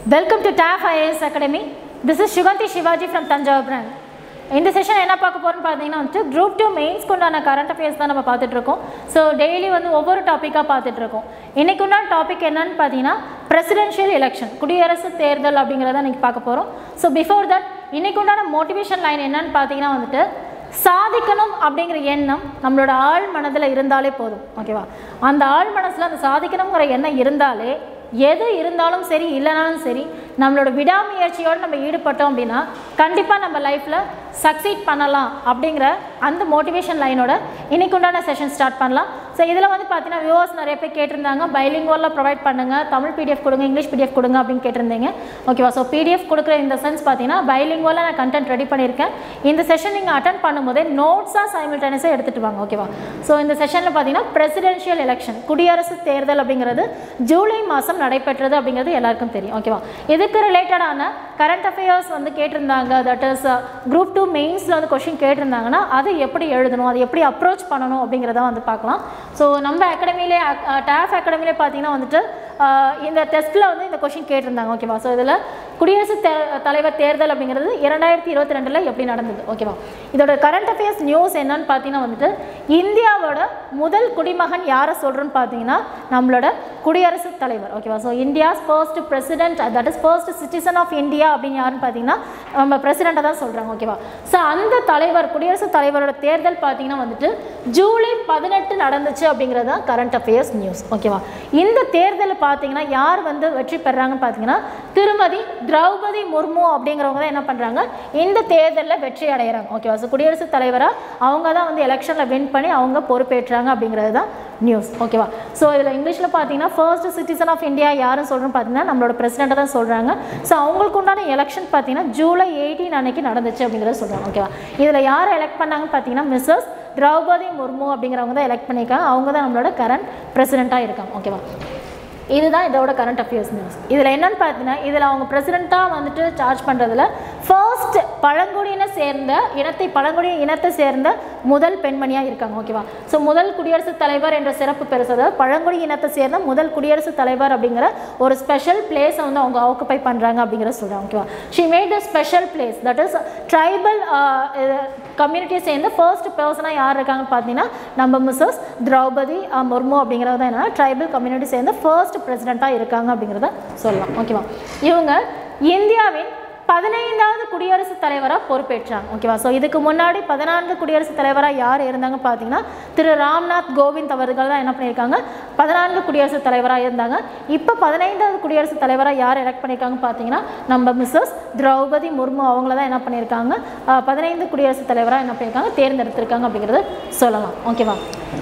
welcome to TAF IAS academy this is Suganthi Sivaji from Thanjavur friends இந்த session என்ன பார்க்க போகிறோம்னு பார்த்தீங்கன்னா வந்துட்டு குரூப் டூ மெயின்ஸ்க்கு உண்டான கரண்ட் அஃபேர்ஸ் தான் நம்ம பார்த்துட்டு இருக்கோம் ஸோ டெய்லி வந்து ஒவ்வொரு டாப்பிக்காக பார்த்துட்டு இருக்கோம் இன்னைக்கு உண்டான டாபிக் என்னன்னு பார்த்தீங்கன்னா பிரசிடென்ஷியல் எலெக்ஷன் குடியரசு தேர்தல் அப்படிங்கிறத இன்னைக்கு பார்க்க போகிறோம் ஸோ பிஃபோர் தட் இன்னைக்கு உண்டான மோட்டிவேஷன் லைன் என்னன்னு பார்த்தீங்கன்னா வந்துட்டு சாதிக்கணும் அப்படிங்கிற எண்ணம் நம்மளோட ஆழ் மனதில் இருந்தாலே போதும் ஓகேவா அந்த ஆழ் மனசில் அந்த சாதிக்கணுங்கிற எண்ணம் இருந்தாலே எது இருந்தாலும் சரி இல்லைனாலும் சரி நம்மளோட விடாமுயற்சியோடு நம்ம ஈடுபட்டோம் அப்படின்னா கண்டிப்பாக நம்ம லைஃப்பில் சக்சீட் பண்ணலாம் அப்படிங்கிற அந்த மோட்டிவேஷன் லைனோட இன்னைக்கு உண்டான செஷன் ஸ்டார்ட் பண்ணலாம் ஸோ இதில் வந்து பார்த்தீங்கன்னா வியூவர்ஸ் நிறைய பேர் கேட்டிருந்தாங்க பைலிங்குவலில் ப்ரொவைட் பண்ணுங்கள் தமிழ் பிடிஎஃப் கொடுங்க இங்கிலீஷ் பிடிஎஃப் கொடுங்க அப்படின்னு கேட்டிருந்தீங்க ஓகேவா ஸோ பிடிஎஃப் கொடுக்குற இந்த சென்ஸ் பார்த்தீங்கன்னா பைலிங்குவலில் நான் கண்டென்ட் ரெடி பண்ணியிருக்கேன் இந்த செஷன் நீங்கள் அட்டன் பண்ணும்போதே நோட்ஸாக சைமில்டேனியஸாக எடுத்துகிட்டு வாங்க ஓகேவா ஸோ இந்த செஷனில் பார்த்தீங்கன்னா பிரசிடென்ஷியல் எலெக்ஷன் குடியரசு தேர்தல் அப்படிங்கிறது ஜூலை மாதம் நடைபெற்றது அப்படிங்கிறது எல்லாருக்கும் தெரியும் ஓகேவா இதுக்கு ரிலேட்டடான கரண்ட் அஃபேர்ஸ் வந்து கேட்டிருந்தாங்க தட் இஸ் குரூப் டூ மெயின்ஸில் வந்து கொஷின் கேட்டிருந்தாங்கன்னா அதை எப்படி எழுதணும் அதை எப்படி அப்ரோச் பண்ணணும் அப்படிங்கிறத வந்து பார்க்கலாம் ஸோ நம்ம அகாடமியிலே டேஃப் அகாடமியிலே பார்த்தீங்கன்னா வந்துட்டு அஹ், இந்த டெஸ்ட்டில் வந்து இந்த கொஷின் கேட்டிருந்தாங்க ஓகேவா ஸோ இதில் குடியரசு தே தலைவர் தேர்தல் அப்படிங்கிறது இரண்டாயிரத்தி இருபத்தி ரெண்டில் எப்படி நடந்தது ஓகேவா இதோட கரண்ட் அஃபேர்ஸ் நியூஸ் என்னன்னு பார்த்தீங்கன்னா வந்துட்டு இந்தியாவோட முதல் குடிமகன் யாரை சொல்கிறோன்னு பார்த்தீங்கன்னா நம்மளோட குடியரசுத் தலைவர் ஓகேவா so India's first president that is first citizen of India அப்படின்னு யாருன்னு பார்த்தீங்கன்னா நம்ம பிரசிடெண்ட்டை தான் சொல்கிறாங்க ஓகேவா ஸோ அந்த தலைவர் குடியரசுத் தலைவரோட தேர்தல் பார்த்தீங்கன்னா வந்துட்டு ஜூலை பதினெட்டு நடந்துச்சு அப்படிங்கிறது தான் கரண்ட் அஃபேர்ஸ் நியூஸ் ஓகேவா இந்த தேர்தலில் பார்த்தீங்கன்னா யார் வந்து வெற்றி பெறாங்கன்னு பார்த்தீங்கன்னா திருமதி திரௌபதி முர்மு அப்படிங்கிறவங்க தான் என்ன பண்ணுறாங்க இந்த தேர்தலில் வெற்றி அடைகிறாங்க ஓகேவா ஸோ குடியரசுத் தலைவராக அவங்க தான் வந்து எலெக்ஷனில் வின் பண்ணி அவங்க பொறுப்பேற்றாங்க அப்படிங்கிறது தான் நியூஸ் ஓகேவா ஸோ இதில் இங்கிலீஷில் பார்த்தீங்கன்னா ஃபர்ஸ்ட் சிட்டிசன் ஆஃப் இந்தியா யாருன்னு சொல்கிறோன்னு பார்த்தீங்கன்னா நம்மளோட பிரசிடெண்ட்டை தான் சொல்கிறாங்க ஸோ அவங்களுக்கு உண்டான எலெக்ஷன் பார்த்தீங்கன்னா ஜூலை எயிட்டீன் அன்னைக்கு நடந்துச்சு அப்படிங்கிறத சொல்கிறாங்க ஓகேவா இதில் யார் எலெக்ட் பண்ணாங்கன்னு பார்த்தீங்கன்னா மிஸ்ஸஸ் திரௌபதி முர்மு அப்படிங்கிறவங்க தான் எலெக்ட் பண்ணியிருக்காங்க அவங்க தான் நம்மளோட கரண்ட் பிரசிடெண்ட்டாக இருக்காங்க ஓகேவா இதுதான் இதோட கரண்ட் அஃபேர்ஸ் நியூஸ் இதில் என்னன்னு பார்த்தீங்கன்னா இதில் அவங்க பிரசிடெண்ட்டாக வந்துட்டு சார்ஜ் பண்ணுறதுல ஃபர்ஸ்ட் பழங்குடியினை சேர்ந்த இனத்தை பழங்குடி இனத்தை சேர்ந்த முதல் பெண்மணியாக இருக்காங்க ஓகேவா ஸோ முதல் குடியரசுத் தலைவர் என்ற சிறப்பு பெருசது பழங்குடி இனத்தை சேர்ந்த முதல் குடியரசுத் தலைவர் அப்படிங்கிற ஒரு ஸ்பெஷல் பிளேஸை வந்து அவங்க ஆக்குப்பை பண்ணுறாங்க அப்படிங்கிற சொல்கிறாங்க ஓகேவா she made a special place that is tribal கம்யூனிட்டியை சேர்ந்த ஃபர்ஸ்ட் பர்சனாக யார் இருக்காங்கன்னு பார்த்தீங்கன்னா நம்ம மிஸ்ஸஸ் திரௌபதி அஹ், முர்மு அப்படிங்கிறது தான் என்னன்னா ட்ரைபல் கம்யூனிட்டி சேர்ந்த ஃபர்ஸ்ட் பிரசிடெண்ட்டாக இருக்காங்க அப்படிங்கிறத சொல்லலாம் ஓகேவா இவங்க இந்தியாவின் பதினைந்தாவது குடியரசுத் தலைவராக பொறுப்பேற்றாங்க ஓகேவா ஸோ இதுக்கு முன்னாடி பதினான்கு குடியரசுத் தலைவராக யார் இருந்தாங்க பார்த்தீங்கன்னா திரு ராம்நாத் கோவிந்த் அவர்கள் தான் என்ன பண்ணியிருக்காங்க பதினான்கு குடியரசுத் தலைவராக இருந்தாங்க இப்போ பதினைந்தாவது குடியரசுத் தலைவராக யார் எலெக்ட் பண்ணியிருக்காங்க பார்த்தீங்கன்னா நம்ம மிஸ்ஸஸ் திரௌபதி முர்மு அவங்கள தான் என்ன பண்ணியிருக்காங்க அஹ், பதினைந்து குடியரசுத் தலைவராக என்ன பண்ணியிருக்காங்க தேர்ந்தெடுத்திருக்காங்க அப்படிங்கிறத சொல்லலாம் ஓகேவா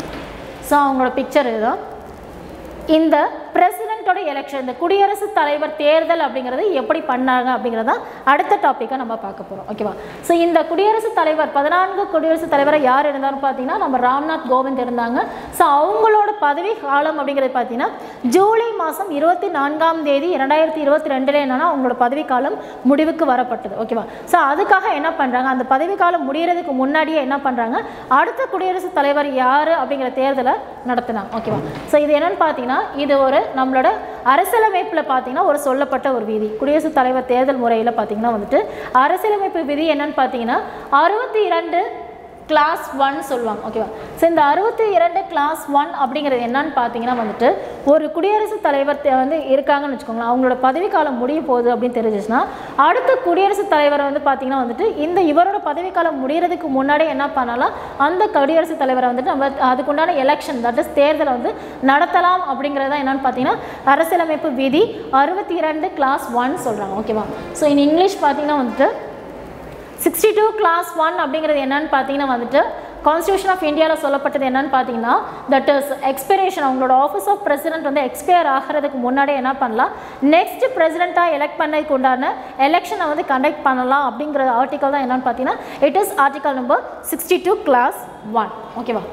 ஸோ அவங்களோட பிக்சர் இதுதான் இந்த பிரசிடென்ட்டோட எலெக்ஷன் இந்த குடியரசுத் தலைவர் தேர்தல் அப்படிங்கிறது எப்படி பண்ணாங்க அப்படிங்கிறத அடுத்த டாப்பிக்கை நம்ம பார்க்க போகிறோம் ஓகேவா ஸோ இந்த குடியரசுத் தலைவர் பதினான்கு குடியரசுத் தலைவரை யார் இருந்தாலும் பார்த்தீங்கன்னா நம்ம ராம்நாத் கோவிந்த் இருந்தாங்க ஸோ அவங்களோட பதவி காலம் அப்படிங்கிறது பார்த்தீங்கன்னா ஜூலை மாதம் இருபத்தி நான்காம் தேதி இரண்டாயிரத்தி இருபத்தி ரெண்டில் என்னன்னா அவங்களோட பதவி காலம் முடிவுக்கு வரப்பட்டது ஓகேவா ஸோ அதுக்காக என்ன பண்ணுறாங்க அந்த பதவி காலம் முடியறதுக்கு முன்னாடியே என்ன பண்ணுறாங்க அடுத்த குடியரசுத் தலைவர் யார் அப்படிங்கிற தேர்தலை நடத்தினாங்க ஓகேவா ஸோ இது என்னன்னு பார்த்தீங்கன்னா இது ஒரு நம்மளோட அரசியலமைப்பில் பார்த்தீங்கன்னா ஒரு சொல்லப்பட்ட ஒரு விதி குடியரசுத் தலைவர் தேர்தல் முறையில் பார்த்தீங்கன்னா வந்துட்டு அரசியலமைப்பு விதி என்னன்னு பார்த்தீங்கன்னா அறுபத்தி இரண்டு கிளாஸ் ஒன் சொல்லுவாங்க ஓகேவா ஸோ இந்த அறுபத்தி இரண்டு கிளாஸ் ஒன் அப்படிங்கிறது என்னன்னு பார்த்தீங்கன்னா வந்துட்டு ஒரு குடியரசுத் தலைவர் தே- வந்து இருக்காங்கன்னு வச்சுக்கோங்களேன் அவங்களோட பதவிக்காலம் முடிய போகுது அப்படின்னு தெரிஞ்சிச்சுன்னா அடுத்த குடியரசுத் தலைவரை வந்து பார்த்தீங்கன்னா வந்துட்டு இந்த இவரோட பதவிக்காலம் முடியறதுக்கு முன்னாடியே என்ன பண்ணலாம் அந்த குடியரசுத் தலைவரை வந்துட்டு நம்ம அதுக்குண்டான எலெக்ஷன் தட் இஸ் தேர்தலை வந்து நடத்தலாம் அப்படிங்கிறதா என்னன்னு பார்த்தீங்கன்னா அரசியலமைப்பு விதி அறுபத்தி இரண்டு கிளாஸ் ஒன் சொல்கிறாங்க ஓகேவா ஸோ இன் இங்கிலீஷ் பார்த்தீங்கன்னா வந்துட்டு சிக்ஸ்டி டூ கிளாஸ் ஒன் அப்படிங்கிறது என்னன்னு பார்த்தீங்கன்னா வந்துட்டு கான்ஸ்டியூஷன் ஆஃப் இந்தியாவில் சொல்லப்பட்டது என்னன்னு பார்த்தீங்கன்னா தட் இஸ் எக்ஸ்பிரேஷன் அவங்களோட ஆஃபீஸ் ஆஃப் பிரசிடென்ட் வந்து எக்ஸ்பயர் ஆகிறதுக்கு முன்னாடியே என்ன பண்ணலாம் நெக்ஸ்ட் பிரசிடெண்ட்டாக எலெக்ட் பண்ணதுக்கு உண்டான எலெக்ஷனை வந்து கண்டக்ட் பண்ணலாம் அப்படிங்கிற ஆர்டிக்கல் தான் என்னன்னு பார்த்தீங்கன்னா it is article number sixty two clause one ஓகேவா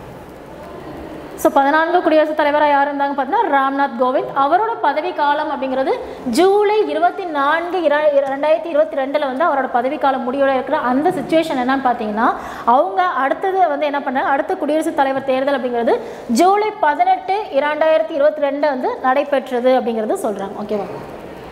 ஸோ பதினான்கு குடியரசுத் தலைவராக யார் இருந்தாங்க பார்த்தீங்கன்னா ராம்நாத் கோவிந்த் அவரோட பதவி காலம் அப்படிங்கிறது ஜூலை இருபத்தி நான்கு இர ரெண்டாயிரத்தி இருபத்தி ரெண்டில் வந்து அவரோட பதவி காலம் முடியோட இருக்கிற அந்த சுச்சுவேஷன் என்னன்னு பார்த்தீங்கன்னா அவங்க அடுத்தது வந்து என்ன பண்ணாங்க அடுத்த குடியரசுத் தலைவர் தேர்தல் அப்படிங்கிறது ஜூலை பதினெட்டு இரண்டாயிரத்தி இருபத்தி ரெண்டு வந்து நடைபெற்றது அப்படிங்கிறது சொல்கிறாங்க ஓகேவா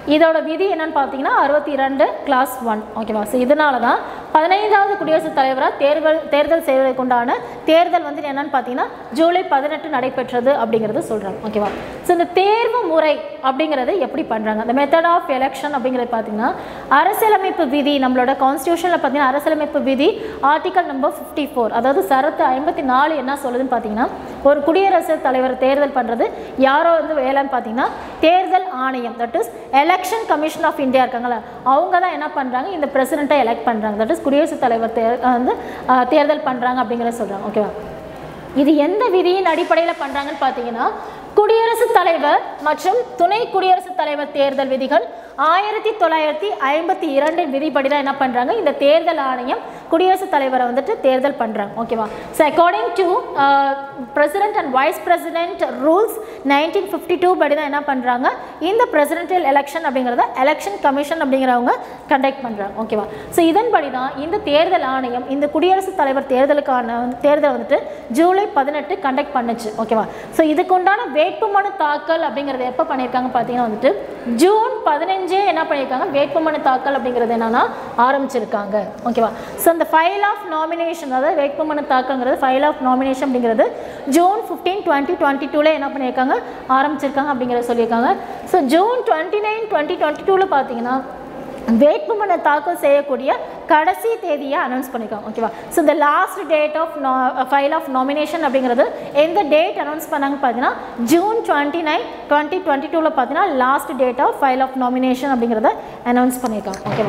இதோட விதி என்னன்னு பார்த்தீங்கன்னா அறுபத்தி இரண்டு கிளாஸ் ஒன் ஓகேவா ஸோ இதனால தான் பதினைந்தாவது குடியரசுத் தலைவராக தேர்தல் தேர்தல் செய்வதற்கு உண்டான தேர்தல் வந்து என்னன்னு பார்த்தீங்கன்னா ஜூலை பதினெட்டு நடைபெற்றது அப்படிங்கிறது சொல்கிறாங்க ஓகேவா ஸோ இந்த தேர்வு முறை அப்படிங்கிறது எப்படி பண்ணுறாங்க அந்த மெத்தட் ஆஃப் எலெக்ஷன் அப்படிங்கிறது பார்த்தீங்கன்னா அரசியலமைப்பு விதி நம்மளோட கான்ஸ்டியூஷனில் பார்த்தீங்கன்னா அரசியலமைப்பு விதி ஆர்டிகல் நம்பர் ஃபிஃப்டி ஃபோர் அதாவது சரத்து ஐம்பத்தி நாலு என்ன சொல்லுதுன்னு பார்த்தீங்கன்னா ஒரு குடியரசுத் தலைவர் தேர்தல் பண்ணுறது யாரோ வந்து வேலைன்னு பார்த்தீங்கன்னா தேர்தல் ஆணையம் that is election commission of India இருக்காங்களா அவங்க தான் என்ன பண்ணுறாங்க இந்த பிரசிடெண்ட்டை எலெக்ட் பண்ணுறாங்க தட் இஸ் குடியரசுத் தலைவர் தேர் வந்து அஹ், தேர்தல் பண்ணுறாங்க அப்படிங்கிறத சொல்கிறாங்க ஓகேவா இது எந்த விதியின் அடிப்படையில் பண்ணுறாங்கன்னு பார்த்தீங்கன்னா குடியரசுத் தலைவர் மற்றும் துணை குடியரசுத் தலைவர் தேர்தல் விதிகள் ஆயிரத்தி தொள்ளாயிரத்தி ஐம்பத்தி இரண்டின் விதிப்படி தான் என்ன பண்ணுறாங்க இந்த தேர்தல் ஆணையம் குடியரசுத் தலைவரை வந்துட்டு தேர்தல் பண்ணுறாங்க ஓகேவா so according to president and vice president rules nineteen fifty two படி தான் என்ன பண்ணுறாங்க இந்த பிரசிடென்டியல் எலெக்ஷன் அப்படிங்கிறத எலெக்ஷன் கமிஷன் அப்படிங்கிறவங்க கண்டக்ட் பண்ணுறாங்க ஓகேவா ஸோ இதன்படி தான் இந்த தேர்தல் ஆணையம் இந்த குடியரசுத் தலைவர் தேர்தலுக்கான வந்து- தேர்தல் வந்துட்டு ஜூலை பதினெட்டு கண்டக்ட் பண்ணுச்சு ஓகேவா ஸோ இதுக்குண்டான வேட்புமனு தாக்கல் அப்படிங்கிறது எப்போ பண்ணியிருக்காங்க பார்த்தீங்கன்னா வந்துட்டு ஜூன் பதினஞ்சே என்ன பண்ணியிருக்காங்க வேட்புமனு தாக்கல் அப்படிங்கிறது என்னன்னா ஆரம்பிச்சிருக்காங்க ஓகேவா ஸோ அந்த ஃபைல் ஆஃப் நாமினேஷன் அதாவது வேட்புமனு தாக்கங்கிறது ஃபைல் ஆஃப் நாமினேஷன் அப்படிங்கிறது ஜூன் ஃபிஃப்டீன் டுவெண்ட்டி டுவெண்ட்டி டூவில் என்ன பண்ணியிருக்காங்க ஆரம்பிச்சிருக்காங்க அப்படிங்கிறத சொல்லியிருக்காங்க so June twenty nine twenty twenty டூவில் பார்த்தீங்கன்னா வேட்புமனு தாக்கல் செய்யக்கூடிய கடைசி தேதியை அனௌன்ஸ் பண்ணியிருக்காங்க ஓகேவா ஸோ இந்த last date of file of nomination அப்படிங்கிறது எந்த டேட் அனௌன்ஸ் பண்ணாங்க பார்த்தீங்கன்னா June twenty nine twenty twenty டூவில் பார்த்தீங்கன்னா last date of file of nomination அப்படிங்கிறத அனௌன்ஸ் பண்ணியிருக்காங்க ஓகேவா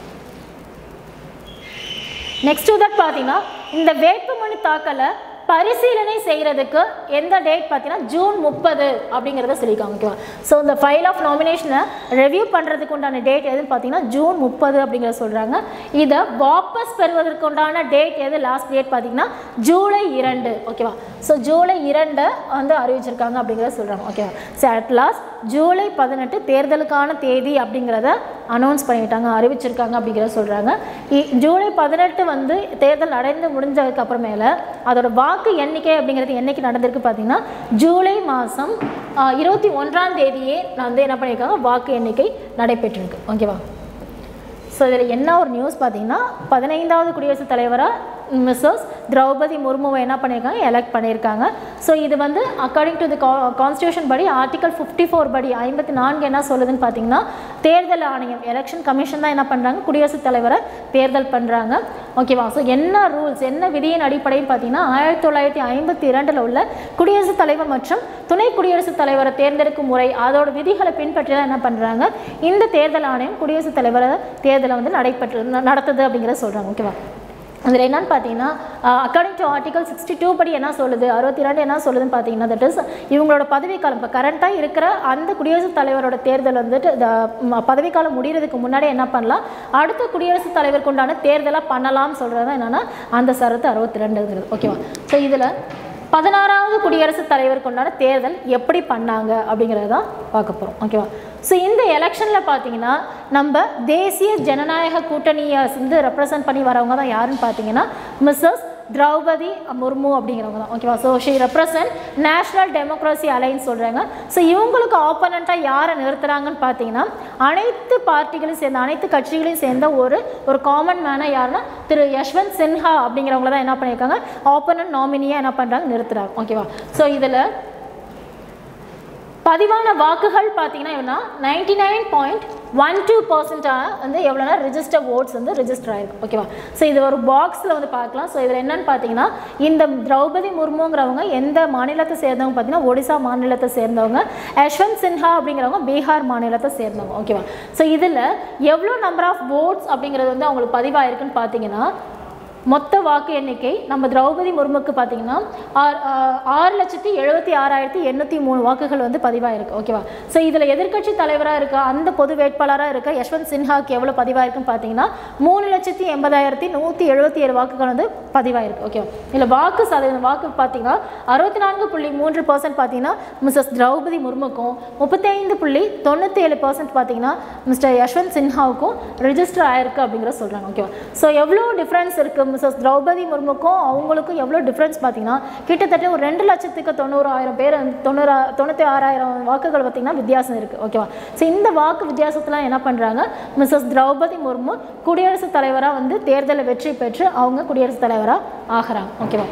நெக்ஸ்ட் தட் பார்த்தீங்கன்னா இந்த வேட்புமனு தாக்கலை பரிசீலனை செய்கிறதுக்கு எந்த டேட் பார்த்தீங்கன்னா ஜூன் முப்பது அப்படிங்கிறத சொல்லியிருக்காங்க ஓகேவா ஸோ இந்த ஃபைல் ஆஃப் நாமினேஷனை ரெவ்யூ பண்ணுறதுக்கு உண்டான டேட் எதுன்னு பார்த்தீங்கன்னா ஜூன் முப்பது அப்படிங்கிறத சொல்கிறாங்க இதை வாபஸ் பெறுவதற்கு உண்டான டேட் எது லாஸ்ட் டேட் பார்த்தீங்கன்னா ஜூலை இரண்டு ஓகேவா ஸோ ஜூலை இரண்டு வந்து அறிவிச்சிருக்காங்க அப்படிங்கிறத சொல்கிறாங்க ஓகேவா ஸோ அட் லாஸ்ட் ஜூலை பதினெட்டு தேர்தலுக்கான தேதி அப்படிங்கிறத அனௌன்ஸ் பண்ணிட்டாங்க அறிவிச்சிருக்காங்க அப்படிங்கிறத சொல்கிறாங்க ஜூலை பதினெட்டு வந்து தேர்தல் நடந்து முடிஞ்சதுக்கு அப்புறமேல அதோட வாக்கு எண்ணிக்கை அப்படிங்கிறது என்னைக்கு நடந்திருக்கு பார்த்தீங்கன்னா ஜூலை மாதம் இருபத்தி ஒன்றாம் தேதியே வந்து என்ன பண்ணியிருக்காங்க வாக்கு எண்ணிக்கை நடைபெற்றிருக்கு ஓகேவா ஸோ இதில் என்ன ஒரு நியூஸ் பார்த்தீங்கன்னா பதினைந்தாவது குடியரசுத் தலைவராக மிஸ்ஸஸ் திரௌபதி முர்முவை என்ன பண்ணியிருக்காங்க எலெக்ட் பண்ணியிருக்காங்க ஸோ இது வந்து அக்கார்டிங் டு தி கான்ஸ்டியூஷன் படி ஆர்டிகல் ஃபிஃப்டி ஃபோர் படி ஐம்பத்தி நான்கு என்ன சொல்லுதுன்னு பார்த்தீங்கன்னா தேர்தல் ஆணையம் எலெக்ஷன் கமிஷன் தான் என்ன பண்ணுறாங்க குடியரசுத் தலைவரை தேர்தல் பண்ணுறாங்க ஓகேவா ஸோ என்ன ரூல்ஸ் என்ன விதியின் அடிப்படையில் பார்த்தீங்கன்னா ஆயிரத்தி தொள்ளாயிரத்தி ஐம்பத்தி இரண்டில் உள்ள குடியரசுத் தலைவர் மற்றும் துணை குடியரசுத் தலைவரை தேர்ந்தெடுக்கும் முறை அதோட விதிகளை பின்பற்றி தான் என்ன பண்ணுறாங்க இந்த தேர்தல் ஆணையம் குடியரசுத் தலைவரை தேர்தலை வந்து நடைபெற்று ந- நடத்துது அப்படிங்கிறத சொல்கிறாங்க ஓகேவா அதில் என்னன்னு பார்த்தீங்கன்னா according to article sixty two படி என்ன சொல்லுது அறுபத்தி ரெண்டு என்ன சொல்லுதுன்னு பார்த்தீங்கன்னா தட் இஸ் இவங்களோட பதவிக்காலம் இப்போ கரண்ட்டாக இருக்கிற அந்த குடியரசுத் தலைவரோட தேர்தல் வந்துட்டு இந்த ம- பதவிக்காலம் முடிகிறதுக்கு முன்னாடி என்ன பண்ணலாம் அடுத்த குடியரசுத் தலைவருக்கு உண்டான தேர்தலாக பண்ணலாம்னு சொல்கிறது என்னென்னா அந்த சரத்து அறுபத்தி ரெண்டுங்கிறது ஓகேவா ஸோ இதில் பதினாறாவது குடியரசுத் தலைவருக்கு உண்டான தேர்தல் எப்படி பண்ணாங்க அப்படிங்கிறத தான் பார்க்க போகிறோம் ஓகேவா ஸோ இந்த எலெக்ஷனில் பார்த்தீங்கன்னா நம்ம தேசிய ஜனநாயக கூட்டணியை வந்து ரெப்ரசன்ட் பண்ணி வரவங்க தான் யாருன்னு பார்த்தீங்கன்னா மிஸ்ஸஸ் திரௌபதி முர்மு அப்படிங்கிறவங்க தான் ஓகேவா so she represent national democracy alliance சொல்கிறாங்க ஸோ இவங்களுக்கு ஆப்போனண்ட்டாக யாரை நிறுத்துறாங்கன்னு பார்த்தீங்கன்னா அனைத்து பார்ட்டிகளையும் சேர்ந்த அனைத்து கட்சிகளையும் சேர்ந்த ஒரு ஒரு காமன் மேனாக யாருன்னா திரு யஷ்வந்த் சின்ஹா அப்படிங்கிறவங்கள தான் என்ன பண்ணியிருக்காங்க ஆப்போனன்ட் நாமினியாக என்ன பண்ணுறாங்க நிறுத்துறாங்க ஓகேவா ஸோ இதில் பதிவான வாக்குகள் பார்த்தீங்கன்னா ninety nine point one two பர்சன்டாக வந்து எவ்வளோனா ரிஜிஸ்டர் ஓட்ஸ் வந்து ரிஜிஸ்டர் ஆயிருக்கு ஓகேவா ஸோ இது ஒரு பாக்ஸில் வந்து பார்க்கலாம் ஸோ இதில் என்னன்னு பார்த்தீங்கன்னா இந்த திரௌபதி முர்முங்கிறவங்க எந்த மாநிலத்தை சேர்ந்தவங்க பார்த்தீங்கன்னா ஒடிசா மாநிலத்தை சேர்ந்தவங்க யஷ்வந்த் சின்ஹா அப்படிங்கிறவங்க பீகார் மாநிலத்தை சேர்ந்தவங்க ஓகேவா ஸோ இதில் எவ்வளோ நம்பர் ஆஃப் ஓட்ஸ் அப்படிங்கிறது வந்து அவங்களுக்கு பதிவாயிருக்குன்னு பார்த்தீங்கன்னா மொத்த வாக்கு எண்ணிக்கை நம்ம திரௌபதி முர்முக்கு பார்த்தீங்கன்னா ஆறு ஆ- ஆறு லட்சத்தி எழுபத்தி ஆறாயிரத்தி எண்ணூற்றி மூணு வாக்குகள் வந்து பதிவாயிருக்கு ஓகேவா ஸோ இதில் எதிர்க்கட்சி தலைவராக இருக்க அந்த பொது வேட்பாளராக இருக்க யஷ்வந்த் சின்ஹாக்கு எவ்வளோ பதிவாயிருக்குன்னு பார்த்தீங்கன்னா மூணு லட்சத்தி எண்பதாயிரத்தி நூற்றி எழுபத்தி ஏழு வாக்குகள் வந்து பதிவாயிருக்கு ஓகேவா இதில் வாக்கு சதவீதம் வாக்கு பார்த்தீங்கன்னா அறுபத்தி நான்கு புள்ளி மூன்று பர்சன்ட் பார்த்தீங்கன்னா மிஸ்ஸஸ் திரௌபதி முர்முக்கும் முப்பத்தைந்து புள்ளி தொண்ணூற்றி ஏழு பர்சன்ட் பார்த்தீங்கன்னா மிஸ்டர் யஷ்வந்த் சின்ஹாவுக்கும் ரிஜிஸ்டர் ஆயிருக்கு அப்படிங்கிற சொல்கிறாங்க ஓகேவா ஸோ எவ்வளோ டிஃப்ரென்ஸ் இருக்குது மிஸ்ஸஸ் திரௌபதி முர்முக்கும் அவங்களுக்கும் எவ்வளோ டிஃப்ரென்ஸ் பார்த்தீங்கன்னா கிட்டத்தட்ட ஒரு ரெண்டு லட்சத்துக்கு தொண்ணூறாயிரம் பேர் வந்து- தொண்ணூறா தொண்ணூற்றி ஆறாயிரம் வாக்குகள் பார்த்தீங்கன்னா வித்தியாசம் இருக்குது ஓகேவா ஸோ இந்த வாக்கு வித்தியாசத்தில் என்ன பண்ணுறாங்க மிஸ்ஸஸ் திரௌபதி முர்மு குடியரசுத் தலைவராக வந்து தேர்தலில் வெற்றி பெற்று அவங்க குடியரசுத் தலைவராக ஆகிறாங்க ஓகேவா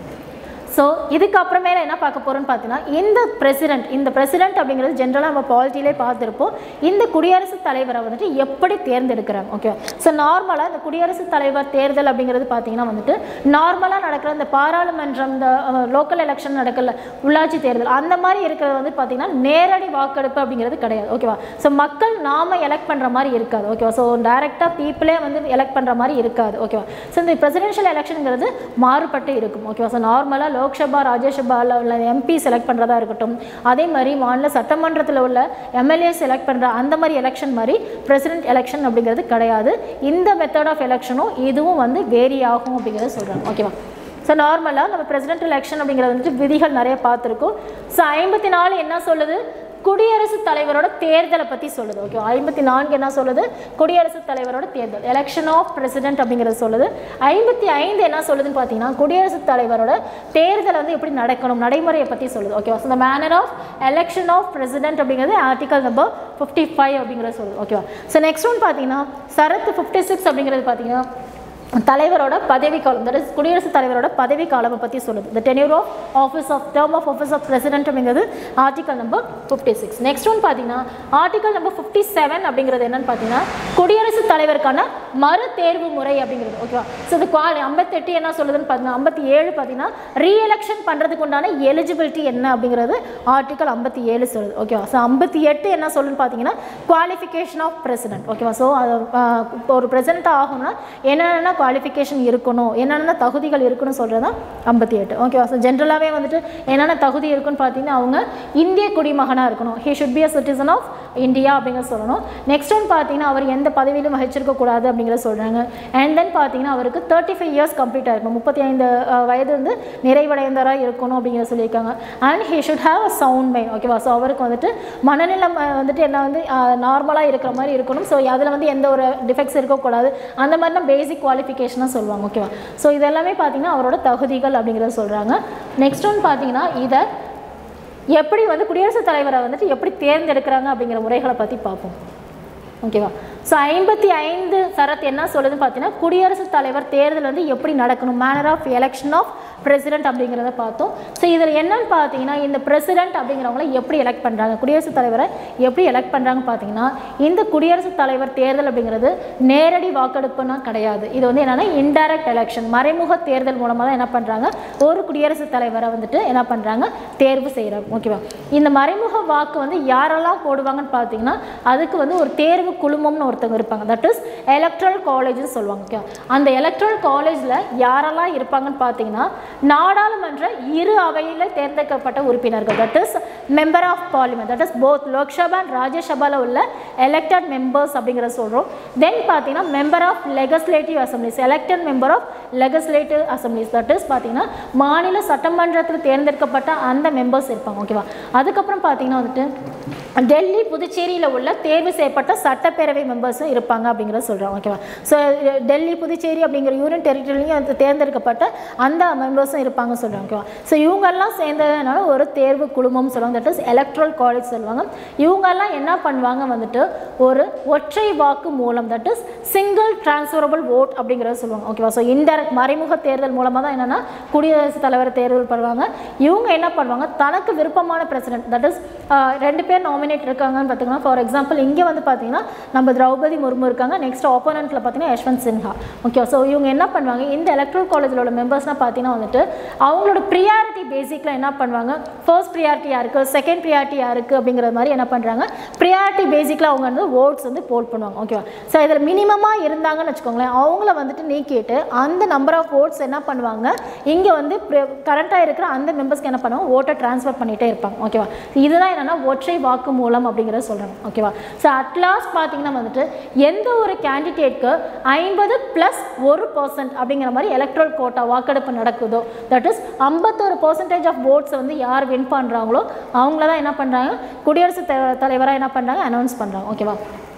ஸோ இதுக்கப்புறமேல என்ன பார்க்க போகிறோம்னு பார்த்தீங்கன்னா இந்த பிரசிடென்ட் இந்த பிரசிடென்ட் அப்படிங்கிறது ஜென்ரலாக நம்ம பாலிட்டியிலே பார்த்துருப்போம் இந்த குடியரசுத் தலைவரை வந்துட்டு எப்படி தேர்ந்தெடுக்கிறாங்க ஓகே ஸோ நார்மலாக இந்த குடியரசுத் தலைவர் தேர்தல் அப்படிங்கிறது பார்த்தீங்கன்னா வந்துட்டு நார்மலாக நடக்கிற இந்த பாராளுமன்றம் இந்த லோக்கல் எலெக்ஷன் நடக்கல உள்ளாட்சி தேர்தல் அந்த மாதிரி இருக்கிறது வந்து பார்த்தீங்கன்னா நேரடி வாக்கெடுப்பு அப்படிங்கிறது கிடையாது ஓகேவா ஸோ மக்கள் நாம எலெக்ட் பண்ணுற மாதிரி இருக்காது ஓகேவா ஸோ டைரெக்டாக பீப்புளே வந்து எலெக்ட் பண்ணுற மாதிரி இருக்காது ஓகேவா ஸோ இந்த பிரசிடென்ஷியல் எலெக்ஷனுங்கிறது மாறுபட்டு இருக்கும் ஓகேவா ஸோ நார்மலாக லோக்சபா ராஜ்யசபாவில் உள்ள எம்பி செலக்ட் பண்ணுறதா இருக்கட்டும் அதே மாதிரி மாநில சட்டமன்றத்தில் உள்ள எம்எல்ஏ செலக்ட் பண்ணுற அந்த மாதிரி எலெக்ஷன் மாதிரி பிரசிடென்ட் எலெக்ஷன் அப்படிங்கிறது கிடையாது இந்த மெத்தட் ஆஃப் எலெக்ஷனும் இதுவும் வந்து வேரி ஆகும் அப்படிங்கிறத சொல்கிறாங்க ஓகேவா ஸோ நார்மலாக நம்ம பிரசிடென்ட் எலெக்ஷன் அப்படிங்கிறது வந்துட்டு விதிகள் நிறைய பார்த்துருக்கோம் ஸோ ஐம்பத்தி நாலு என்ன சொல்லுது குடியரசுத் தலைவரோட தேர்தலை பற்றி சொல்லுது ஓகே ஐம்பத்தி நான்கு என்ன சொல்லுது குடியரசுத் தலைவரோட தேர்தல் எலெக்ஷன் ஆஃப் பிரசிடென்ட் அப்படிங்கிறது சொல்லுது ஐம்பத்தி ஐந்து என்ன சொல்லுதுன்னு பார்த்தீங்கன்னா குடியரசுத் தலைவரோட தேர்தல் வந்து எப்படி நடக்கணும் நடைமுறையை பற்றி சொல்லுது ஓகேவா ஸோ இந்த manner of election of president அப்படிங்கிறது ஆர்டிகல் நம்பர் ஃபிஃப்டி ஃபைவ் அப்படிங்கிறது சொல்லுது ஓகேவா ஸோ நெக்ஸ்ட் ஒன் பார்த்தீங்கன்னா சரத் ஃபிஃப்டி சிக்ஸ் அப்படிங்கிறது பார்த்தீங்கன்னா தலைவரோட பதவி காலம் தட் இஸ் குடியரசுத் தலைவரோட பதவி காலம் பற்றி சொல்லுது the tenure of office of term of office of president அப்படிங்கிறது article number fifty six next one பார்த்தீங்கன்னா ஆர்டிகல் நம்பர் ஃபிஃப்டி செவன் அப்படிங்கிறது என்னன்னு பார்த்தீங்கன்னா குடியரசுத் தலைவருக்கான மறு தேர்வு முறை அப்படிங்கிறது ஓகேவா ஸோ இது குவாலி ஐம்பத்தெட்டு என்ன சொல்லுதுன்னு பார்த்தீங்கன்னா ஐம்பத்தி ஏழு பார்த்தீங்கன்னா ரீஎலெக்ஷன் பண்ணுறதுக்கு உண்டான எலிஜிபிலிட்டி என்ன அப்படிங்கிறது ஆர்டிகல் ஐம்பத்தி ஏழு சொல்லுது ஓகேவா ஸோ ஐம்பத்தி எட்டு என்ன சொல்லுன்னு பார்த்தீங்கன்னா குவாலிஃபிகேஷன் ஆஃப் பிரசிடென்ட் ஓகேவா ஸோ அது ஆஹ், இப்போ ஒரு பிரசிடென்ட் ஆகணும்னா என்னென்ன குவாலிஃபிகேஷன் இருக்கணும் என்னென்ன தகுதிகள் இருக்குன்னு சொல்கிறது தான் ஐம்பத்தி எட்டு ஓகேவா ஸோ ஜென்ரலாகவே வந்துட்டு என்னென்ன தகுதி இருக்குன்னு பார்த்தீங்கன்னா அவங்க இந்திய குடிமகனாக இருக்கணும் he should be a citizen of India அப்படிங்கிற சொல்லணும் நெக்ஸ்ட் ஒன் பார்த்தீங்கன்னா அவர் எந்த பதவியிலும் வகிச்சிருக்க கூடாது அப்படிங்கிற சொல்கிறாங்க அண்ட் தென் பார்த்தீங்கன்னா அவருக்கு தேர்ட்டி ஃபைவ் இயர்ஸ் கம்ப்ளீட் ஆயிருக்கணும் முப்பத்தி ஐந்து அஹ், வயது வந்து நிறைவடைந்தவராக இருக்கணும் அப்படிங்கிற சொல்லியிருக்காங்க and he should have a sound mind ஓகேவா ஸோ அவருக்கு வந்துட்டு மனநிலம் அஹ், வந்துட்டு என்ன வந்து நார்மலாக இருக்கிற மாதிரி இருக்கணும் ஸோ அதில் வந்து எந்த ஒரு டிஃபெக்ட்ஸ் இருக்கக்கூடாது அந்த மாதிரி தான் பேசிக் குவாலிஃபிகேஷனாக சொல்லுவாங்க ஓகேவா ஸோ இதெல்லாமே பார்த்தீங்கன்னா அவரோட தகுதிகள் அப்படிங்கிறத சொல்கிறாங்க நெக்ஸ்ட் ஒன் பார்த்தீங்கன்னா இதை எப்படி வந்து குடியரசுத் தலைவரை வந்துட்டு எப்படி தேர்ந்தெடுக்கிறாங்க அப்படிங்கிற முறைகளை பற்றி பார்ப்போம் ஓகேவா ஸோ ஐம்பத்தி ஐந்து சரத் என்ன சொல்லுதுன்னு பார்த்தீங்கன்னா குடியரசுத் தலைவர் தேர்தல் வந்து எப்படி நடக்கணும் manner of election of president அப்படிங்கிறத பார்த்தோம் ஸோ இதில் என்னன்னு பார்த்தீங்கன்னா இந்த பிரசிடென்ட் அப்படிங்கிறவங்கள எப்படி எலெக்ட் பண்ணுறாங்க குடியரசுத் தலைவரை எப்படி எலெக்ட் பண்ணுறாங்க பார்த்தீங்கன்னா இந்த குடியரசுத் தலைவர் தேர்தல் அப்படிங்கிறது நேரடி வாக்கெடுப்புனா கிடையாது இது வந்து என்னென்னா இன்டைரக்ட் எலெக்ஷன் மறைமுக தேர்தல் மூலமாக தான் என்ன பண்ணுறாங்க ஒரு குடியரசுத் தலைவரை வந்துட்டு என்ன பண்ணுறாங்க தேர்வு செய்கிறாங்க ஓகேவா இந்த மறைமுக வாக்கு வந்து யாரெல்லாம் போடுவாங்கன்னு பார்த்தீங்கன்னா அதுக்கு வந்து ஒரு தேர்வு குழுமம்னு ஒருத்தவங்க இருப்பாங்க தட் இஸ் எலக்ட்ரல் காலேஜ்னு சொல்லுவாங்க ஓகே அந்த எலக்ட்ரல் காலேஜில் யாரெல்லாம் இருப்பாங்கன்னு பார்த்தீங்கன்னா நாடாளுமன்ற இரு அவையில் தேர்ந்தெடுக்கப்பட்ட உறுப்பினர்கள் that is member of parliament that is both Lok Sabha and ராஜ்யசபாவில் உள்ள எலெக்டட் மெம்பர்ஸ் அப்படிங்கிறத சொல்கிறோம் தென் பார்த்தீங்கன்னா member of legislative assemblies elected member of legislative assemblies that is பார்த்தீங்கன்னா மாநில சட்டமன்றத்தில் தேர்ந்தெடுக்கப்பட்ட அந்த மெம்பர்ஸ் இருப்பாங்க ஓகேவா அதுக்கப்புறம் பார்த்தீங்கன்னா வந்துட்டு டெல்லி புதுச்சேரியில் உள்ள தேர்வு செய்யப்பட்ட சட்டப்பேரவை மெம்பர்ஸும் இருப்பாங்க அப்படிங்கிறத சொல்கிறோம் ஓகேவா ஸோ டெல்லி புதுச்சேரி அப்படிங்கிற யூனியன் டெரிட்டரிலையும் வந்து தேர்ந்தெடுக்கப்பட்ட அந்த மெம்பர்ஸும் இருப்பாங்க சொல்கிறாங்க ஓகேவா ஸோ இவங்கெல்லாம் சேர்ந்ததுனால ஒரு தேர்வு குழுமம் சொல்லுவாங்க தட் இஸ் எலக்ட்ரல் காலேஜ் சொல்லுவாங்க இவங்கெல்லாம் என்ன பண்ணுவாங்க வந்துட்டு ஒரு ஒற்றை வாக்கு மூலம் that is single transferable vote அப்படிங்கிறத சொல்லுவாங்க ஓகேவா ஸோ இன்டெரக்ட் மறைமுக தேர்தல் மூலமாக தான் என்னென்னா குடியரசுத் தலைவர் தேர்தல் பண்ணுவாங்க இவங்க என்ன பண்ணுவாங்க தனக்கு விருப்பமான பிரசிடென்ட் தட் இஸ் ரெண்டு பேர் நாமினேட் இருக்காங்கன்னு பார்த்தீங்கன்னா ஃபார் எக்ஸாம்பிள் இங்கே வந்து பார்த்தீங்கன்னா நம்ம திரௌபதி முர்மு இருக்காங்க நெக்ஸ்ட் ஆப்போனண்ட்டில் பார்த்தீங்கன்னா யஷ்வந்த் சின்ஹா ஓகே ஸோ இவங்க என்ன பண்ணுவாங்க இந்த எலக்ட்ரல் காலேஜில் உள்ள மெம்பர்ஸ்னால் பார்த்தீங்கன்னா வந்துட்டு அவங்களோட ப்ரியாரிட்டி பேசிக்கில் என்ன பண்ணுவாங்க ஃபர்ஸ்ட் ப்ரியாரிட்டி யாருக்கு செகண்ட் ப்ரியாரிட்டி யாருக்கு அப்படிங்கிற மாதிரி என்ன பண்ணுறாங்க ப்ரியாரிட்டி பேசிக்கில் அவங்க வந்து ஓட்ஸ் வந்து போல் பண்ணுவாங்க ஓகேவா ஸோ இதில் மினிமமாக இருந்தாங்கன்னு வச்சுக்கோங்களேன் அவங்கள வந்துட்டு நீக்கிட்டு அந்த நம்பர் ஆஃப் ஓட்ஸ் என்ன பண்ணுவாங்க இங்கே வந்து கரண்ட்டாக இருக்கிற அந்த மெம்பர்ஸ்க்கு என்ன பண்ணுவாங்க ஓட்டை ட்ரான்ஸ்ஃபர் பண்ணிகிட்டே இருப்பாங்க ஓகேவா இதுதான் என்னென்னா ஒற்றை வாக்கு மூலம் அப்படிங்கிறத சொல்கிறாங்க ஓகேவா ஸோ அட்லாஸ்ட் பார்த்தீங்கன்னா வந்துட்டு எந்த ஒரு கேண்டிடேட்க்கு ஐம்பது ப்ளஸ் ஒரு பர்சன்ட் அப்படிங்கிற மாதிரி எலக்ட்ரல் கோட்டா வாக்கெடுப்பு நடக்குதோ தட் இஸ் ஐம்பத்தோரு பர்சன்டேஜ் ஆஃப் ஓட்ஸ் வந்து யார் வின் பண்ணுறாங்களோ அவங்கள தான் என்ன பண்ணுறாங்க குடியரசுத் தலைவராக என்ன பண்ணுறாங்க அனௌன்ஸ் பண்ணுறாங்க ஓகேவா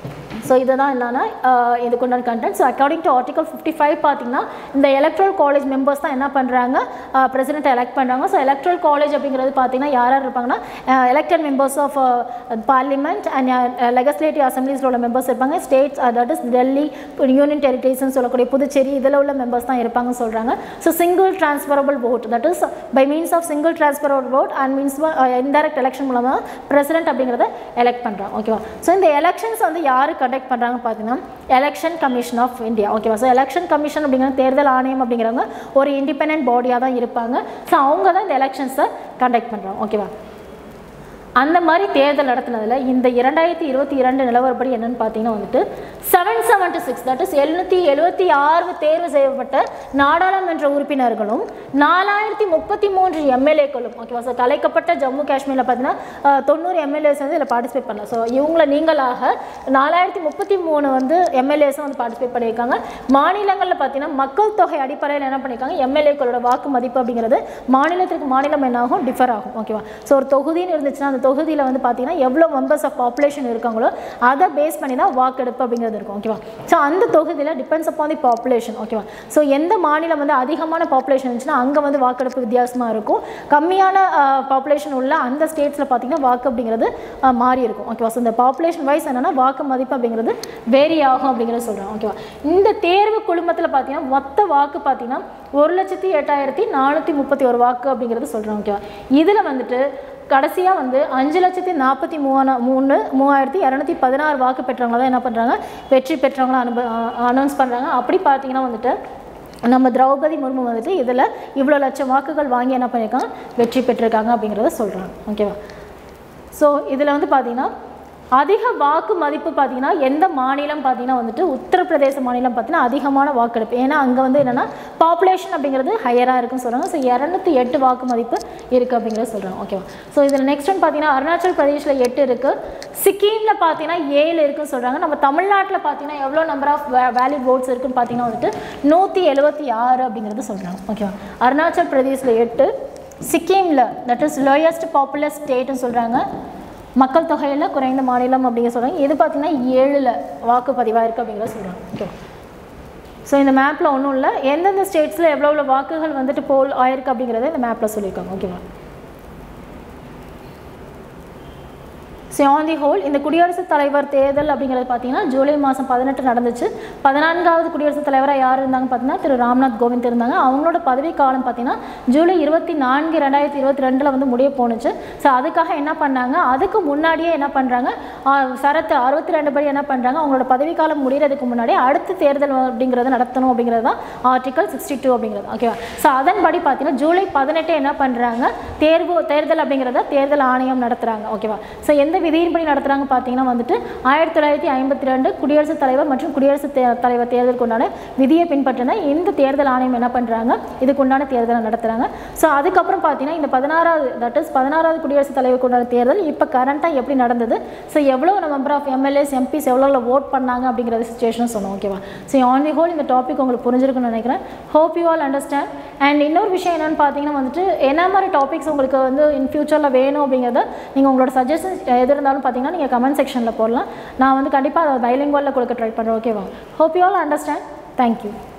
ஸோ இதுதான் என்னன்னா ஆஹ் இதுக்கு உண்டான content so according to article fifty five பார்த்தீங்கன்னா இந்த எலக்ட்ரல் காலேஜ் மெம்பர்ஸ் தான் என்ன பண்ணுறாங்க பிரசிடென்ட் எலெக்ட் பண்ணுறாங்க ஸோ எலக்ட்ரல் காலேஜ் அப்படிங்கிறது பார்த்தீங்கன்னா யார் யார் இருப்பாங்கன்னா elected members of parliament and legislative அசம்பிளிஸில் உள்ள மெம்பர்ஸ் இருப்பாங்க states that is Delhi union டெரிட்டரிஸ்னு சொல்லக்கூடிய புதுச்சேரி இதில் உள்ள மெம்பர்ஸ் தான் இருப்பாங்கன்னு சொல்கிறாங்க so single transferable vote that is by means of single transferable vote and means indirect election மூலமாக பிரசிடென்ட் அப்படிங்கிறத எலெக்ட் பண்ணுறாங்க ஓகேவா ஸோ இந்த எலெக்ஷன்ஸ் வந்து யார் கண்டக்ட் பண்ணுறாங்க பார்த்தீங்கன்னா எலெக்ஷன் கமிஷன் ஆஃப் இந்தியா ஓகேவா ஸோ எலெக்ஷன் கமிஷன் அப்படிங்கிறது தேர்தல் ஆணையம் அப்படிங்கிறவங்க ஒரு இண்டிபெண்ட் பாடியாக தான் இருப்பாங்க ஸோ அவங்க தான் இந்த எலெக்ஷன்ஸை கண்டக்ட் பண்ணுறாங்க ஓகேவா அந்த மாதிரி தேர்தல் நடத்தினதில் இந்த இரண்டாயிரத்தி இருபத்தி இரண்டு நிலவரப்படி என்னன்னு பார்த்தீங்கன்னா வந்துட்டு seven seventy six that is எழுநூற்றி எழுபத்தி ஆறு தேர்வு செய்யப்பட்ட நாடாளுமன்ற உறுப்பினர்களும் நாலாயிரத்தி முப்பத்தி மூன்று எம்எல்ஏக்களும் ஓகேவா சார் கலைக்கப்பட்ட ஜம்மு காஷ்மீரில் பார்த்தீங்கன்னா அஹ், தொண்ணூறு எம்எல்ஏஸ் வந்து இதில் பார்ட்டிசிபேட் பண்ணலாம் ஸோ இவங்களை நீங்களாக நாலாயிரத்தி முப்பத்தி மூணு வந்து எம்எல்ஏஸும் வந்து பார்ட்டிசிபேட் பண்ணியிருக்காங்க மாநிலங்களில் பார்த்தீங்கன்னா மக்கள் தொகை அடிப்படையில் என்ன பண்ணியிருக்காங்க எம்எல்ஏக்களோட வாக்கு மதிப்பு அப்படிங்கிறது மாநிலத்திற்கு மாநிலம் என்னாகும் டிஃபர் ஆகும் ஓகேவா ஸோ ஒரு தொகுதின்னு இருந்துச்சுன்னா அந்த தொகுதியில் வந்து பார்த்தீங்கன்னா எவ்வளோ மெம்பர்ஸ் ஆஃப் பாப்புலேஷன் இருக்காங்களோ அதை பேஸ் பண்ணி தான் வாக்கெடுப்பு அப்படிங்கிறது இருக்கும் ஓகேவா ஸோ அந்த தொகுதியில் டிபெண்ட்ஸ் அப்பான் தி பாப்புலேஷன் ஓகேவா ஸோ எந்த மாநிலம் வந்து அதிகமான பாப்புலேஷன் இருந்துச்சுன்னா அங்கே வந்து வாக்கெடுப்பு வித்தியாசமாக இருக்கும் கம்மியான பாப்புலேஷன் உள்ள அந்த ஸ்டேட்ஸில் பார்த்தீங்கன்னா வாக்கு அப்படிங்கிறது அஹ், மாறி இருக்கும் ஓகேவா ஸோ இந்த பாப்புலேஷன் வைஸ் என்னன்னா வாக்கு மதிப்பு அப்படிங்கிறது வேரி ஆகும் அப்படிங்கிறத சொல்கிறோம் ஓகேவா இந்த தேர்வு குழுமத்தில் பார்த்தீங்கன்னா மொத்த வாக்கு பார்த்தீங்கன்னா ஒரு லட்சத்தி எட்டாயிரத்தி நானூற்றி முப்பத்தி ஒரு வாக்கு அப்படிங்கிறது சொல்கிறோம் ஓகேவா இதில் வந்துட்டு கடைசியாக வந்து அஞ்சு லட்சத்தி நாற்பத்தி மூணா மூணு மூவாயிரத்தி இரநூத்தி பதினாறு வாக்கு பெற்றவங்க தான் என்ன பண்ணுறாங்க வெற்றி பெற்றவங்களா அனுப அனௌன்ஸ் பண்ணுறாங்க அப்படி பார்த்தீங்கன்னா வந்துட்டு நம்ம திரௌபதி முர்மு வந்துட்டு இதில் இவ்வளோ லட்சம் வாக்குகள் வாங்கி என்ன பண்ணியிருக்காங்க வெற்றி பெற்றிருக்காங்க அப்படிங்கிறத சொல்கிறாங்க ஓகேவா ஸோ இதில் வந்து பார்த்தீங்கன்னா அதிக வாக்கு மதிப்பு பார்த்தீங்கன்னா எந்த மாநிலம் பார்த்தீங்கன்னா வந்துட்டு உத்தரப்பிரதேச மாநிலம் பார்த்தீங்கன்னா அதிகமான வாக்கெடுப்பு ஏன்னா அங்கே வந்து என்னென்னா பாப்புலேஷன் அப்படிங்கிறது ஹையராக இருக்குன்னு சொல்கிறாங்க ஸோ இரநூத்தி எட்டு வாக்கு மதிப்பு இருக்குது அப்படிங்கிறத சொல்கிறாங்க ஓகேவா ஸோ இதில் நெக்ஸ்ட் ஒன் பார்த்தீங்கன்னா அருணாச்சல் பிரதேஷில் எட்டு இருக்குது சிக்கிமில் பார்த்தீங்கன்னா ஏழு இருக்குன்னு சொல்கிறாங்க நம்ம தமிழ்நாட்டில் பார்த்தீங்கன்னா எவ்வளோ நம்பர் ஆஃப் வேலிட் votes இருக்குன்னு பார்த்தீங்கன்னா வந்துட்டு நூற்றி எழுபத்தி ஆறு அப்படிங்கிறது சொல்கிறாங்க ஓகேவா அருணாச்சல் பிரதேஷில் எட்டு சிக்கிமில் தட் இஸ் லோயஸ்ட் பாப்புலர் ஸ்டேட்னு சொல்கிறாங்க மக்கள் தொகையில் குறைந்த மாநிலம் அப்படிங்கிற சொல்கிறாங்க இது பார்த்தீங்கன்னா ஏழில் வாக்குப்பதிவாக இருக்குது அப்படிங்கிற சொல்கிறாங்க ஓகே ஸோ இந்த மேப்பில் ஒன்றும் இல்லை எந்தெந்த ஸ்டேட்ஸில் எவ்வளோ எவ்வளோ வாக்குகள் வந்துட்டு போல் ஆயிருக்கு அப்படிங்கிறத இந்த மேப்பில் சொல்லியிருக்காங்க ஓகேவா ஸோ ஆன் தி ஹோல் இந்த குடியரசுத் தலைவர் தேர்தல் அப்படிங்கிறது பார்த்தீங்கன்னா ஜூலை மாதம் பதினெட்டு நடந்துச்சு பதினான்காவது குடியரசுத் தலைவராக யார் இருந்தாங்க பார்த்தீங்கன்னா திரு ராம்நாத் கோவிந்த் இருந்தாங்க அவங்களோட பதவி காலம் பார்த்தீங்கன்னா ஜூலை இருபத்தி நான்கு ரெண்டாயிரத்தி இருபத்தி ரெண்டில் வந்து முடிய போணுச்சு ஸோ அதுக்காக என்ன பண்ணாங்க அதுக்கு முன்னாடியே என்ன பண்ணுறாங்க சரத்து அறுபத்தி ரெண்டு படி என்ன பண்ணுறாங்க அவங்களோட பதவி காலம் முடிகிறதுக்கு முன்னாடி அடுத்த தேர்தல் அப்படிங்கிறத நடத்தணும் அப்படிங்கிறது தான் ஆர்டிகல் சிக்ஸ்டி டூ அப்படிங்கிறது ஓகேவா ஸோ அதன்படி பார்த்தீங்கன்னா ஜூலை பதினெட்டு என்ன பண்ணுறாங்க தேர்வு தேர்தல் அப்படிங்கிறத தேர்தல் ஆணையம் நடத்துகிறாங்க ஓகேவா ஸோ எந்த விதியின்படி நடத்துகிறாங்க பார்த்தீங்கன்னா வந்துட்டு ஆயிரத்தி தொள்ளாயிரத்தி ஐம்பத்தி ரெண்டு குடியரசுத் தலைவர் மற்றும் குடியரசுத் தே- தலைவர் தேர்தலுக்கு உண்டான விதியை பின்பற்றின இந்த தேர்தல் ஆணையம் என்ன பண்ணுறாங்க இதுக்கு உண்டான தேர்தலை நடத்துகிறாங்க ஸோ அதுக்கப்புறம் பார்த்தீங்கன்னா இந்த பதினாறாவது தட் இஸ் பதினாறாவது குடியரசுத் தலைவருக்கு உண்டான தேர்தல் இப்போ கரண்ட்டாக எப்படி நடந்தது ஸோ எவ்வளோ நம்பர் ஆஃப் எம்எல்ஏஸ் எம்பிஸ் எவ்வளோ ஓட் பண்ணாங்க அப்படிங்கிற சுச்சுவேஷன் சொன்னோம் ஓகேவா ஸோ ஆன் தி ஹோல் இந்த டாபிக் உங்களுக்கு புரிஞ்சிருக்குன்னு நினைக்கிறேன் hope you all understand and இன்னொரு விஷயம் என்னென்னு பார்த்தீங்கன்னா வந்துட்டு என்ன மாதிரி டாபிக்ஸ் உங்களுக்கு வந்து இன் ஃபியூச்சரில் வேணும் அப்படிங்கிறத நீங்கள் உங்களோட சஜஷன்ஸ் எது இருந்தாலும் பார்த்தீங்கன்னா நீங்கள் கமெண்ட் செக்ஷனில் போடலாம் நான் வந்து கண்டிப்பாக அதை பைலிங்குவலில் கொடுக்க ட்ரை பண்ணுறேன் ஓகேவா hope you all understand thank you